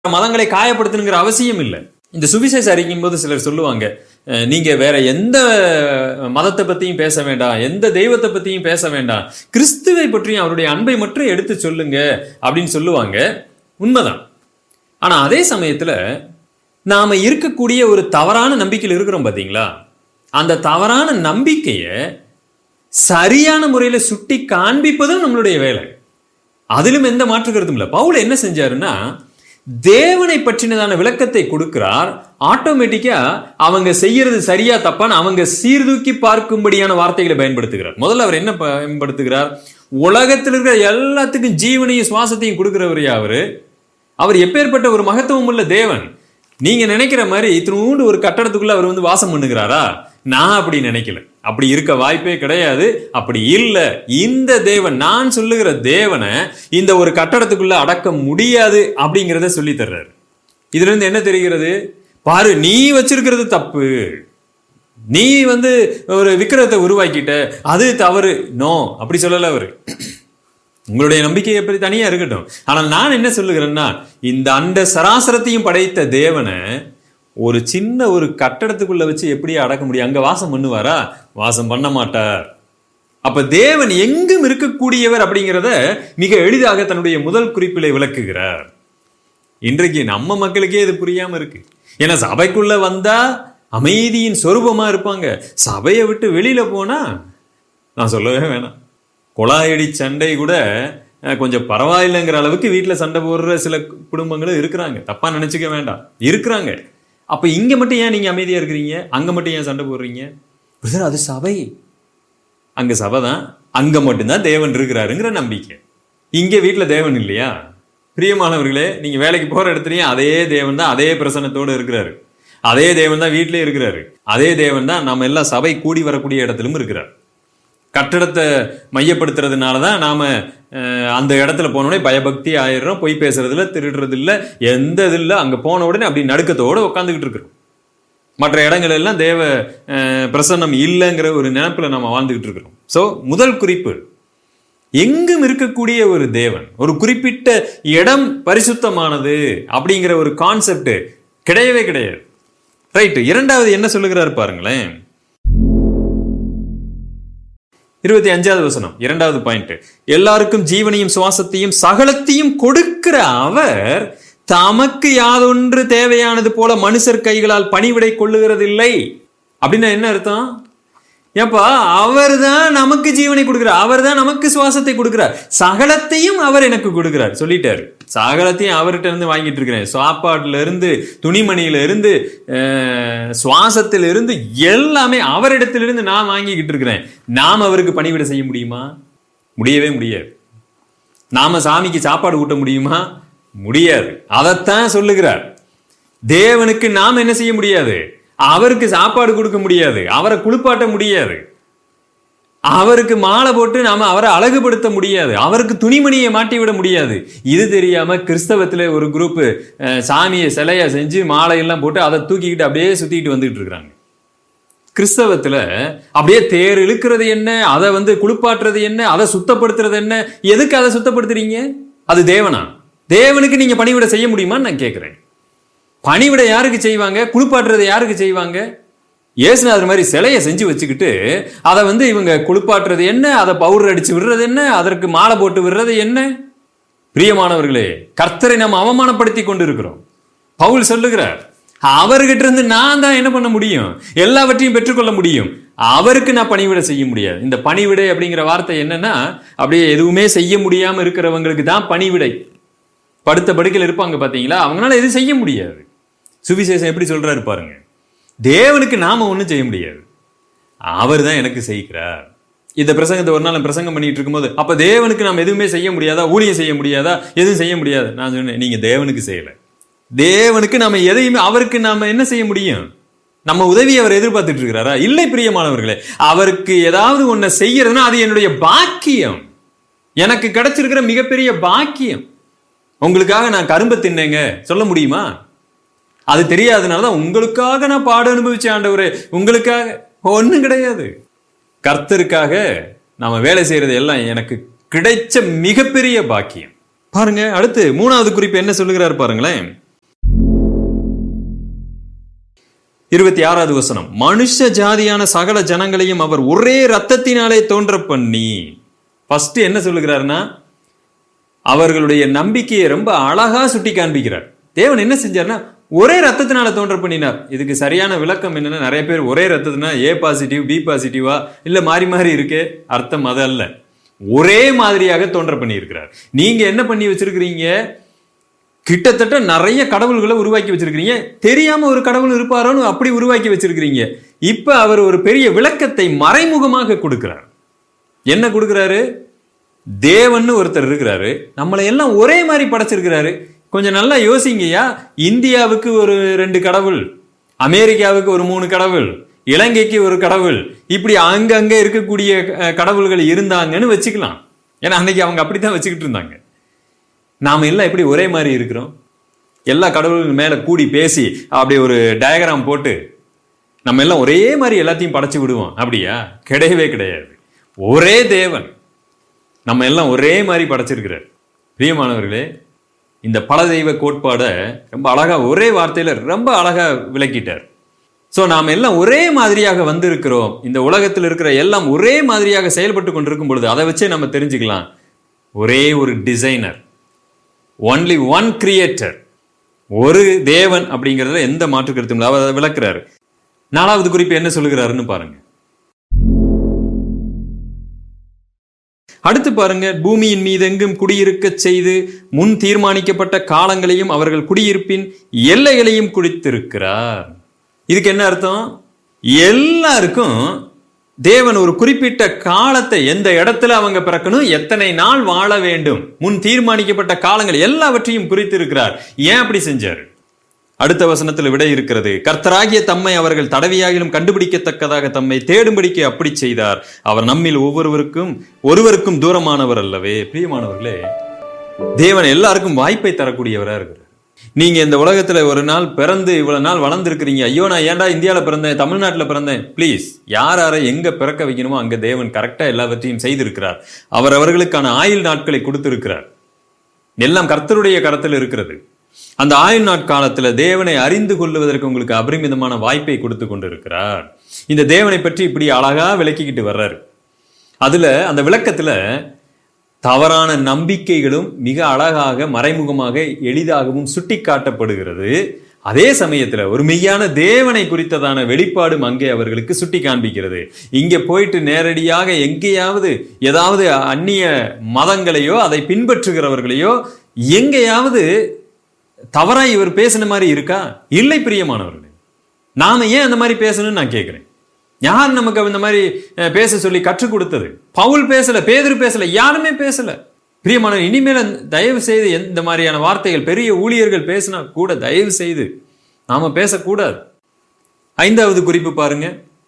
மதங்களை காயப்படுத்தணுங்கிற அவசியம் இல்லை இந்த சுவிசேஷ அறிக்கும் போது சிலர் சொல்லுவாங்க அஹ், நீங்க வேற எந்த மதத்தை பத்தியும் பேச வேண்டாம் எந்த தெய்வத்தை பத்தியும் பேச வேண்டாம் கிறிஸ்துவை பற்றியும் அவருடைய அன்பை மட்டும் எடுத்து சொல்லுங்க அப்படின்னு சொல்லுவாங்க உண்மைதான் ஆனா அதே சமயத்துல நாம இருக்கக்கூடிய ஒரு தவறான நம்பிக்கையில் இருக்கிறோம் பாத்தீங்களா அந்த தவறான நம்பிக்கையை சரியான முறையில சுட்டி காண்பிப்பதும் நம்மளுடைய வேலை அதிலும் எந்த மாற்று கருத்தும் இல்லை பவுல் என்ன செஞ்சாருன்னா தேவனை பற்றினதான விளக்கத்தை கொடுக்கிறார் ஆட்டோமேட்டிக்கா அவங்க செய்யறது சரியா தப்பான்னு அவங்க சீர்தூக்கி பார்க்கும்படியான வார்த்தைகளை பயன்படுத்துகிறார் முதல்ல அவர் என்ன பயன்படுத்துகிறார் உலகத்தில் இருக்கிற எல்லாத்துக்கும் ஜீவனையும் சுவாசத்தையும் கொடுக்கிறவரையா அவரு அவர் எப்பேற்பட்ட ஒரு மகத்துவம் உள்ள தேவன் நீங்க நினைக்கிற மாதிரி இத்தினூண்டு ஒரு கட்டடத்துக்குள்ள அவர் வந்து வாசம் பண்ணுகிறாரா நான் அப்படி நினைக்கல அப்படி இருக்க வாய்ப்பே கிடையாது அப்படி இல்ல இந்த தேவன் நான் சொல்லுகிற தேவனை இந்த ஒரு கட்டடத்துக்குள்ள அடக்க முடியாது அப்படிங்கிறத சொல்லி தர்றாரு இதுல இருந்து என்ன தெரிகிறது பாரு நீ வச்சிருக்கிறது தப்பு நீ வந்து ஒரு விக்கிரகத்தை உருவாக்கிட்ட அது தவறு நோ அப்படி சொல்லல அவரு உங்களுடைய நம்பிக்கை எப்படி தனியா இருக்கட்டும் ஆனால் நான் என்ன சொல்லுகிறேன்னா இந்த அண்ட சராசரத்தையும் படைத்த தேவனை ஒரு சின்ன ஒரு கட்டடத்துக்குள்ள வச்சு எப்படி அடக்க முடியும் அங்க வாசம் பண்ணுவாரா வாசம் பண்ண மாட்டார் அப்ப தேவன் எங்கும் இருக்கக்கூடியவர் அப்படிங்கிறத மிக எளிதாக தன்னுடைய முதல் குறிப்பிலே விளக்குகிறார் இன்றைக்கு நம்ம மக்களுக்கே இது புரியாம இருக்கு ஏன்னா சபைக்குள்ள வந்தா அமைதியின் சொரூபமா இருப்பாங்க சபையை விட்டு வெளியில போனா நான் சொல்லவே வேணாம் கொலாயடி சண்டை கூட அஹ், கொஞ்சம் பரவாயில்லைங்கிற அளவுக்கு வீட்டில் சண்டை போடுற சில குடும்பங்களும் இருக்கிறாங்க தப்பா நினைச்சுக்க வேண்டாம் இருக்கிறாங்க அப்ப இங்க மட்டும் ஏன் நீங்க அமைதியா இருக்கிறீங்க அங்க மட்டும் ஏன் சண்டை போடுறீங்க பிரதர் அது சபை அங்க சபை தான் அங்க மட்டும்தான் தேவன் இருக்கிறாருங்கிற நம்பிக்கை இங்க வீட்டுல தேவன் இல்லையா பிரியமானவர்களே நீங்க வேலைக்கு போற இடத்துலயும் அதே தேவன் தான் அதே பிரசன்னத்தோடு இருக்கிறாரு அதே தேவன் தான் வீட்டிலே இருக்கிறாரு அதே தேவன் தான் நம்ம எல்லாம் சபை கூடி வரக்கூடிய இடத்திலும் இருக்கிறார் கட்டடத்தை மையப்படுத்துறதுனால தான் நாம அஹ், அந்த இடத்துல போனோடனே பயபக்தி ஆயிடுறோம் பொய் பேசுறதுல திருடுறது இல்ல எந்த இது இல்ல அங்க போன உடனே அப்படி நடுக்கத்தோட உட்காந்துக்கிட்டு இருக்கிறோம் மற்ற இடங்கள் எல்லாம் தேவ அஹ், பிரசன்னம் இல்லைங்கிற ஒரு நினைப்புல நம்ம வாழ்ந்துகிட்டு இருக்கிறோம் சோ முதல் குறிப்பு எங்கும் இருக்கக்கூடிய ஒரு தேவன் ஒரு குறிப்பிட்ட இடம் பரிசுத்தமானது அப்படிங்கிற ஒரு கான்செப்ட் கிடையவே கிடையாது ரைட் இரண்டாவது என்ன சொல்லுகிறாரு பாருங்களேன் இருபத்தி அஞ்சாவது வசனம் இரண்டாவது பாயிண்ட் எல்லாருக்கும் ஜீவனையும் சுவாசத்தையும் சகலத்தையும் கொடுக்கிற அவர் தமக்கு யாதொன்று தேவையானது போல மனுஷர் கைகளால் பணிவிடை கொள்ளுகிறதில்லை அப்படின்னா என்ன அர்த்தம் ஏப்பா அவர் தான் நமக்கு ஜீவனை கொடுக்கிறார் அவர் தான் நமக்கு சுவாசத்தை கொடுக்கிறார் சகலத்தையும் அவர் எனக்கு கொடுக்கிறார் சொல்லிட்டாரு சகலத்தையும் அவர்கிட்ட இருந்து வாங்கிட்டு இருக்கிறேன் சாப்பாட்டுல இருந்து துணிமணியில இருந்து அஹ், சுவாசத்துல இருந்து எல்லாமே அவரிடத்திலிருந்து நான் வாங்கிக்கிட்டு இருக்கிறேன் நாம் அவருக்கு பணிவிட செய்ய முடியுமா முடியவே முடியாது நாம சாமிக்கு சாப்பாடு ஊட்ட முடியுமா முடியாது அதைத்தான் சொல்லுகிறார் தேவனுக்கு நாம் என்ன செய்ய முடியாது அவருக்கு சாப்பாடு கொடுக்க முடியாது அவரை குளிப்பாட்ட முடியாது அவருக்கு மாலை போட்டு நாம அவரை அழகுபடுத்த முடியாது அவருக்கு துணிமணியை மாட்டி விட முடியாது இது தெரியாம கிறிஸ்தவத்துல ஒரு குரூப் சாமியை சிலையா செஞ்சு மாலையெல்லாம் போட்டு அதை தூக்கிக்கிட்டு அப்படியே சுத்திக்கிட்டு வந்துகிட்டு இருக்கிறாங்க கிறிஸ்தவத்துல அப்படியே தேர் இழுக்கிறது என்ன அதை வந்து குளிப்பாட்டுறது என்ன அதை சுத்தப்படுத்துறது என்ன எதுக்கு அதை சுத்தப்படுத்துறீங்க அது தேவனா தேவனுக்கு நீங்க பணிவிட செய்ய முடியுமான்னு நான் கேட்கிறேன் பணிவிட யாருக்கு செய்வாங்க குளிப்பாட்டுறது யாருக்கு செய்வாங்க இயேசுநாதர் மாதிரி சிலையை செஞ்சு வச்சுக்கிட்டு அதை வந்து இவங்க குளிப்பாட்டுறது என்ன அதை பவுடர் அடிச்சு விடுறது என்ன அதற்கு மாலை போட்டு விடுறது என்ன பிரியமானவர்களே கர்த்தரை நாம் அவமானப்படுத்தி கொண்டு இருக்கிறோம் பவுல் சொல்லுகிறார் அவர்கிட்ட இருந்து நான் தான் என்ன பண்ண முடியும் எல்லாவற்றையும் பெற்றுக்கொள்ள முடியும் அவருக்கு நான் பணிவிடை செய்ய முடியாது இந்த பணிவிடை அப்படிங்கிற வார்த்தை என்னன்னா அப்படியே எதுவுமே செய்ய முடியாம இருக்கிறவங்களுக்கு தான் பணிவிடை படுத்த படுக்கையில் இருப்பாங்க பாத்தீங்களா அவங்களால எதுவும் செய்ய முடியாது சுவிசேஷம் எப்படி சொல்றாரு பாருங்க தேவனுக்கு நாம ஒண்ணும் செய்ய முடியாது அவர் தான் எனக்கு செய்கிறார் இந்த பிரசங்கத்தை ஒரு நாள் நான் பிரசங்கம் பண்ணிட்டு இருக்கும்போது அப்ப தேவனுக்கு நாம் எதுவுமே செய்ய முடியாதா ஊழியம் செய்ய முடியாதா எதுவும் செய்ய முடியாது நான் சொன்னேன் நீங்க தேவனுக்கு செய்யல தேவனுக்கு நாம எதையுமே அவருக்கு நாம என்ன செய்ய முடியும் நம்ம உதவி அவர் எதிர்பார்த்துட்டு இருக்கிறாரா இல்லை பிரியமானவர்களே அவருக்கு ஏதாவது ஒன்றை செய்யறதுன்னா அது என்னுடைய பாக்கியம் எனக்கு கிடைச்சிருக்கிற மிகப்பெரிய பாக்கியம் உங்களுக்காக நான் கரும்பை தின்னேங்க சொல்ல முடியுமா அது தெரியாதனால தான் உங்களுக்காக நான் பாடு அனுபவிச்சேன் ஆண்டவரே உங்களுக்காக ஒண்ணும் கிடையாது கர்த்தருக்காக நாம வேலை செய்யறது எல்லாம் எனக்கு கிடைச்ச மிகப்பெரிய பாக்கியம் பாருங்க அடுத்து மூணாவது குறிப்பு என்ன சொல்லுகிறார் பாருங்களேன் இருபத்தி ஆறாவது வசனம் மனுஷ ஜாதியான சகல ஜனங்களையும் அவர் ஒரே ரத்தத்தினாலே தோன்ற பண்ணி ஃபர்ஸ்ட் என்ன சொல்லுகிறாருன்னா அவர்களுடைய நம்பிக்கையை ரொம்ப அழகா சுட்டி காண்பிக்கிறார் தேவன் என்ன செஞ்சார்னா ஒரே ரத்தத்தினால தோன்ற பண்ணினார் இதுக்கு சரியான விளக்கம் என்னன்னா நிறைய பேர் ஒரே ரத்தத்தினா ஏ பாசிட்டிவ் பி பாசிட்டிவா இல்ல மாறி மாறி இருக்கு அர்த்தம் அது அல்ல ஒரே மாதிரியாக தோன்ற பண்ணியிருக்கிறார் நீங்க என்ன பண்ணி வச்சிருக்கிறீங்க கிட்டத்தட்ட நிறைய கடவுள்களை உருவாக்கி வச்சிருக்கிறீங்க தெரியாம ஒரு கடவுள் இருப்பாரோன்னு அப்படி உருவாக்கி வச்சிருக்கிறீங்க இப்ப அவர் ஒரு பெரிய விளக்கத்தை மறைமுகமாக கொடுக்கிறார் என்ன கொடுக்கிறாரு தேவன்னு ஒருத்தர் இருக்கிறாரு நம்மளை எல்லாம் ஒரே மாதிரி படைச்சிருக்கிறாரு கொஞ்சம் நல்லா யோசிங்கய்யா இந்தியாவுக்கு ஒரு ரெண்டு கடவுள் அமெரிக்காவுக்கு ஒரு மூணு கடவுள் இலங்கைக்கு ஒரு கடவுள் இப்படி அங்கங்க இருக்கக்கூடிய அஹ், கடவுள்கள் இருந்தாங்கன்னு வச்சுக்கலாம் ஏன்னா அன்னைக்கு அவங்க அப்படித்தான் வச்சுக்கிட்டு இருந்தாங்க நாம எல்லாம் எப்படி ஒரே மாதிரி இருக்கிறோம் எல்லா கடவுள்கள் மேல கூடி பேசி அப்படி ஒரு டயக்ராம் போட்டு நம்ம எல்லாம் ஒரே மாதிரி எல்லாத்தையும் படைச்சு விடுவோம் அப்படியா கிடையவே கிடையாது ஒரே தேவன் நம்ம எல்லாம் ஒரே மாதிரி படைச்சிருக்கிறார் பிரியமானவர்களே இந்த பல தெய்வ கோட்பாடை ரொம்ப அழகா ஒரே வார்த்தையில ரொம்ப அழகா விளக்கிட்டார் சோ நாம் எல்லாம் ஒரே மாதிரியாக வந்திருக்கிறோம் இந்த உலகத்தில் இருக்கிற எல்லாம் ஒரே மாதிரியாக செயல்பட்டு கொண்டிருக்கும் பொழுது அதை வச்சே நம்ம தெரிஞ்சுக்கலாம் ஒரே ஒரு டிசைனர் ஒன்லி ஒன் கிரியேட்டர் ஒரு தேவன் அப்படிங்கிறதுல எந்த மாற்று கருத்தும் இல்லை அவர் அதை விளக்குறாரு நாலாவது குறிப்பு என்ன சொல்லுகிறாருன்னு பாருங்க அடுத்து பாருங்க பூமியின் மீதெங்கும் குடியிருக்கச் செய்து முன் தீர்மானிக்கப்பட்ட காலங்களையும் அவர்கள் குடியிருப்பின் எல்லைகளையும் குறித்திருக்கிறார் இதுக்கு என்ன அர்த்தம் எல்லாருக்கும் தேவன் ஒரு குறிப்பிட்ட காலத்தை எந்த இடத்துல அவங்க பிறக்கணும் எத்தனை நாள் வாழ வேண்டும் முன் தீர்மானிக்கப்பட்ட காலங்கள் எல்லாவற்றையும் குறித்திருக்கிறார் ஏன் அப்படி செஞ்சார் அடுத்த வசனத்தில் விடை இருக்கிறது கர்த்தராகிய தம்மை அவர்கள் தடவியாகிலும் கண்டுபிடிக்கத்தக்கதாக தம்மை தேடும்படிக்கு அப்படி செய்தார் அவர் நம்மில் ஒவ்வொருவருக்கும் ஒருவருக்கும் தூரமானவர் அல்லவே பிரியமானவர்களே தேவன் எல்லாருக்கும் வாய்ப்பை தரக்கூடியவரா இருக்கிறார் நீங்க இந்த உலகத்துல ஒரு நாள் பிறந்து இவ்வளவு நாள் வளர்ந்துருக்கிறீங்க ஐயோ நான் ஏன்டா இந்தியால பிறந்தேன் தமிழ்நாட்டுல பிறந்தேன் ப்ளீஸ் யார் யாரை எங்க பிறக்க வைக்கணுமோ அங்க தேவன் கரெக்டா எல்லாவற்றையும் செய்திருக்கிறார் அவர் அவர்களுக்கான ஆயுள் நாட்களை கொடுத்திருக்கிறார் எல்லாம் கர்த்தருடைய கரத்தில் இருக்கிறது அந்த ஆயுள் நாட்காலத்துல தேவனை அறிந்து கொள்வதற்கு உங்களுக்கு அபரிமிதமான வாய்ப்பை கொடுத்து கொண்டிருக்கிறார் இந்த தேவனை பற்றி இப்படி அழகா விளக்கிக்கிட்டு வர்றாரு அதுல அந்த விளக்கத்துல தவறான நம்பிக்கைகளும் மிக அழகாக மறைமுகமாக எளிதாகவும் சுட்டி காட்டப்படுகிறது அதே சமயத்துல ஒரு மெய்யான தேவனை குறித்ததான வெளிப்பாடும் அங்கே அவர்களுக்கு சுட்டி காண்பிக்கிறது இங்க போயிட்டு நேரடியாக எங்கேயாவது ஏதாவது அந்நிய மதங்களையோ அதை பின்பற்றுகிறவர்களையோ எங்கேயாவது தவறா இவர் பேசின மாதிரி இருக்கா இல்லை பிரியமானவர்களே நாம ஏன் அந்த மாதிரி பேசணும்னு நான் கேட்கிறேன் யார் நமக்கு இந்த மாதிரி அஹ், பேச சொல்லி கற்றுக் கொடுத்தது பவுல் பேசல பேதுரு பேசல யாருமே பேசல பிரியமானவர் இனிமேல் அந்த- தயவு செய்து எந்த மாதிரியான வார்த்தைகள் பெரிய ஊழியர்கள் பேசினா கூட தயவு செய்து நாம பேசக்கூடாது ஐந்தாவது குறிப்பு பாருங்க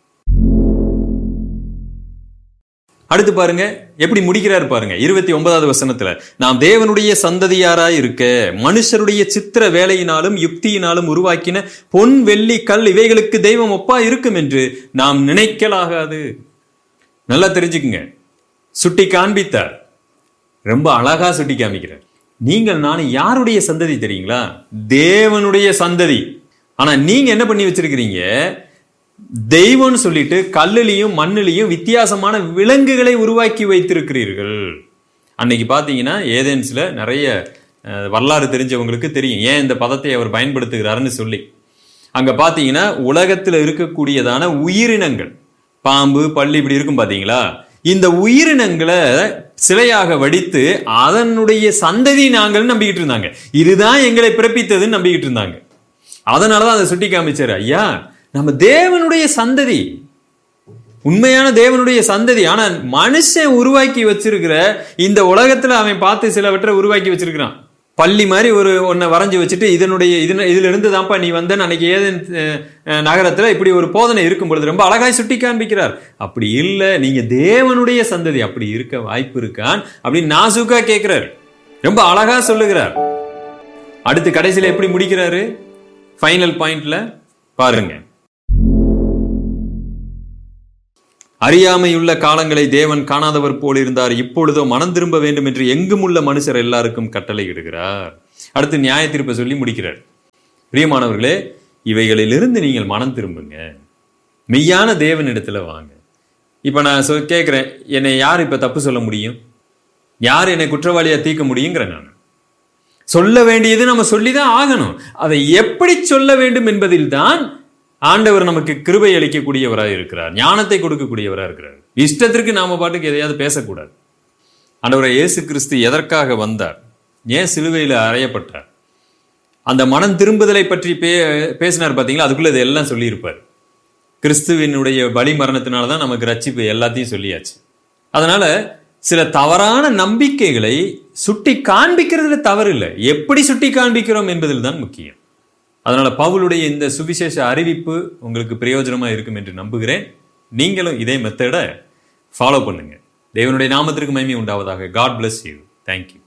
அடுத்து பாருங்க எப்படி முடிக்கிறார் பாருங்க இருபத்தி ஒன்பதாவது வசனத்துல நாம் தேவனுடைய சந்ததியாராய் இருக்க மனுஷருடைய சித்திர வேலையினாலும் யுக்தியினாலும் உருவாக்கின பொன் வெள்ளி கல் இவைகளுக்கு தெய்வம் ஒப்பா இருக்கும் என்று நாம் நினைக்கலாகாது நல்லா தெரிஞ்சுக்குங்க சுட்டி காண்பித்தார் ரொம்ப அழகா சுட்டி காமிக்கிறார் நீங்கள் நான் யாருடைய சந்ததி தெரியுங்களா தேவனுடைய சந்ததி ஆனா நீங்க என்ன பண்ணி வச்சிருக்கிறீங்க தெய்வம்னு சொல்லிட்டு கல்லுலையும் மண்ணுலையும் வித்தியாசமான விலங்குகளை உருவாக்கி வைத்திருக்கிறீர்கள் அன்னைக்கு பார்த்தீங்கன்னா ஏதேன்ஸ்ல நிறைய அஹ், வரலாறு தெரிஞ்சவங்களுக்கு தெரியும் ஏன் இந்த பதத்தை அவர் பயன்படுத்துகிறாருன்னு சொல்லி அங்க பார்த்தீங்கன்னா உலகத்துல இருக்கக்கூடியதான உயிரினங்கள் பாம்பு பள்ளி இப்படி இருக்கும் பாத்தீங்களா இந்த உயிரினங்களை சிலையாக வடித்து அதனுடைய சந்ததி நாங்கள் நம்பிக்கிட்டு இருந்தாங்க இதுதான் எங்களை பிறப்பித்ததுன்னு நம்பிக்கிட்டு இருந்தாங்க அதனாலதான் அதை சுட்டி காமிச்சாரு ஐயா நம்ம தேவனுடைய சந்ததி உண்மையான தேவனுடைய சந்ததி ஆனா மனுஷன் உருவாக்கி வச்சிருக்கிற இந்த உலகத்துல அவன் பார்த்து சிலவற்றை உருவாக்கி வச்சிருக்கிறான் பள்ளி மாதிரி ஒரு ஒன்றை வரைஞ்சி வச்சுட்டு இதனுடைய இதுல இதுல இருந்து தான்ப்பா நீ வந்த அன்னைக்கு ஏதேன் அஹ், நகரத்துல இப்படி ஒரு போதனை இருக்கும் பொழுது ரொம்ப அழகாய் சுட்டி காண்பிக்கிறார் அப்படி இல்ல நீங்க தேவனுடைய சந்ததி அப்படி இருக்க வாய்ப்பு இருக்கான் அப்படின்னு நாசுக்கா கேட்கிறார் ரொம்ப அழகா சொல்லுகிறார் அடுத்து கடைசியில எப்படி முடிக்கிறாரு ஃபைனல் பாயிண்ட்ல பாருங்க அறியாமையுள்ள காலங்களை தேவன் காணாதவர் போல் இருந்தார் இப்பொழுதோ மனம் திரும்ப வேண்டும் என்று எங்கும் உள்ள மனுஷர் எல்லாருக்கும் கட்டளை இடுகிறார் அடுத்து நியாய தீர்ப்பை சொல்லி முடிக்கிறார் பிரியமானவர்களே இவைகளிலிருந்து நீங்கள் மனம் திரும்புங்க மெய்யான தேவனிடத்துல வாங்க இப்போ நான் சொ கேட்குறேன் என்னை யார் இப்போ தப்பு சொல்ல முடியும் யார் என்னை குற்றவாளியா தீர்க்க முடியுங்கிறேன் நான் சொல்ல வேண்டியது நம்ம சொல்லி தான் ஆகணும் அதை எப்படி சொல்ல வேண்டும் என்பதில் தான் ஆண்டவர் நமக்கு கிருபை அளிக்கக்கூடியவராக இருக்கிறார் ஞானத்தை கொடுக்கக்கூடியவராக இருக்கிறார் இஷ்டத்திற்கு நாம பாட்டுக்கு எதையாவது பேசக்கூடாது ஆண்டவரை இயேசு கிறிஸ்து எதற்காக வந்தார் ஏன் சிலுவையில் அறையப்பட்டார் அந்த மனம் திரும்புதலை பற்றி பே பேசினார் பார்த்தீங்களா அதுக்குள்ள இதெல்லாம் சொல்லியிருப்பார் கிறிஸ்துவினுடைய பலி மரணத்தினால தான் நமக்கு ரட்சிப்பு எல்லாத்தையும் சொல்லியாச்சு அதனால சில தவறான நம்பிக்கைகளை சுட்டி காண்பிக்கிறதுல தவறு இல்லை எப்படி சுட்டி காண்பிக்கிறோம் என்பதில் தான் முக்கியம் அதனால பவுலுடைய இந்த சுவிசேஷ அறிவிப்பு உங்களுக்கு பிரயோஜனமா இருக்கும் என்று நம்புகிறேன் நீங்களும் இதே மெத்தடை ஃபாலோ பண்ணுங்க தேவனுடைய நாமத்திற்கு மகிமை உண்டாவதாக காட் bless யூ தேங்க்யூ